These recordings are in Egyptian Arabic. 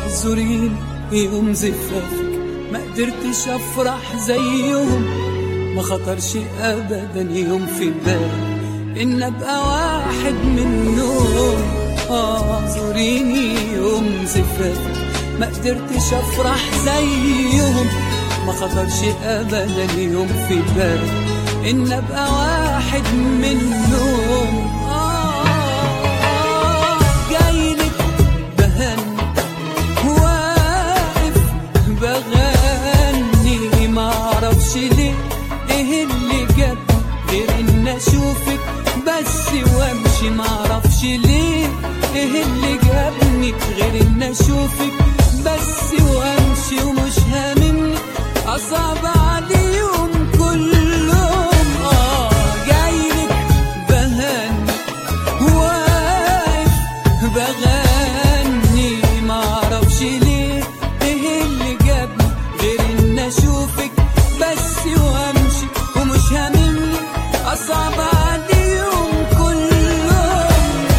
اعذريني يوم زفافك ما قدرتش افرح زيهم ما خطرش ابدا يوم في بالي ان ابقى واحد منهم اعذريني يوم زفافك ما قدرتش افرح زيهم ما خطرش ابدا يوم في بالي ان ابقى واحد منهم آه جايلك بهني واقف بغني معرفش ليه ايه اللي جاب غير ان اشوفك بس وامشي معرفش ليه ايه اللي جابني غير ان اشوفك بس وامشي ومش هاممني اصعب عليهم كلهم اه جايلك بهني واقف بغني معرفش ليه ايه اللي جابني غير ان اشوفك بس وامشي ومش هاممني اصعب عليهم كلهم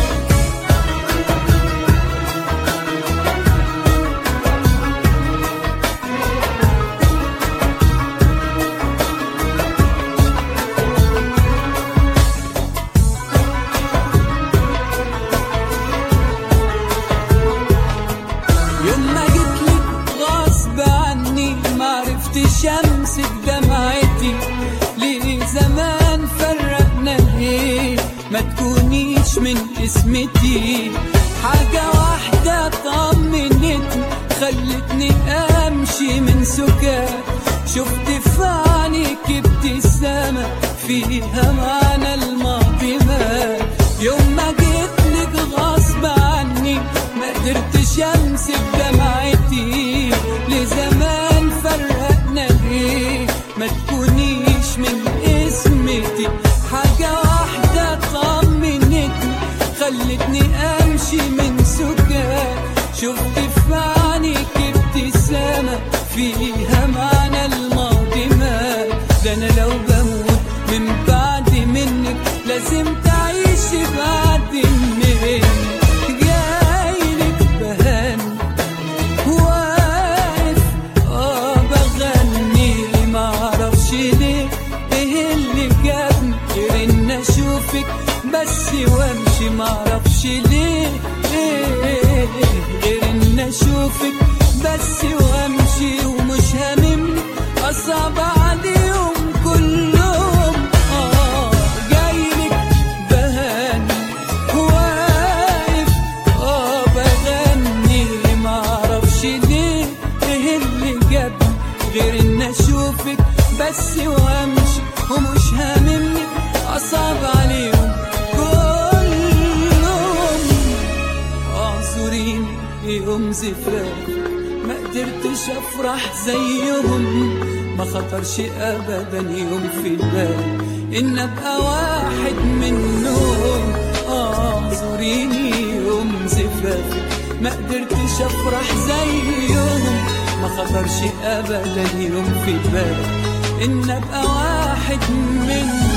يوم ما جيتلك غصب عني معرفتش امسك دمعتي ليه زمان فرقنا ليه ما تكونيش من اسمتي حاجة واحدة طمنتني خلتني امشي من سكات شفت في عينيك ابتسامة فيها معنى الماضي مات يوم ما جيتلك غصب عني ما قدرتش امسك دمعتي لزمان فرقنا ليه ما تكونيش من اسمتي حاجة واحدة طمنتني خلتني امشي من سكات شفت في عينيك ابتسامة فيها معنى الماضي مات ده انا لو بموت من بعد منك لازم تعيش بعد منك جايلك بهني واقف اه بغني معرفش ليه ايه اللي جابني غير ان اشوفك بس وامشي معرفش ليه إيه غير ان اشوفك بس وامشي ومش هاممني اصعب عليهم كلهم اه جايلك بهني واقف اه بغني معرفش ليه ايه اللي جابني غير ان اشوفك بس وامشي ومش هاممني اصعب عليهم كلهم اعذريني يوم زفافك ما قدرتش افرح زيهم ما خطرش ابدا يوم في بالي ان ابقى واحد منهم اعذريني يوم زفافك ما قدرتش افرح زيهم ما خطرش ابدا يوم في بالي ان ابقى واحد منهم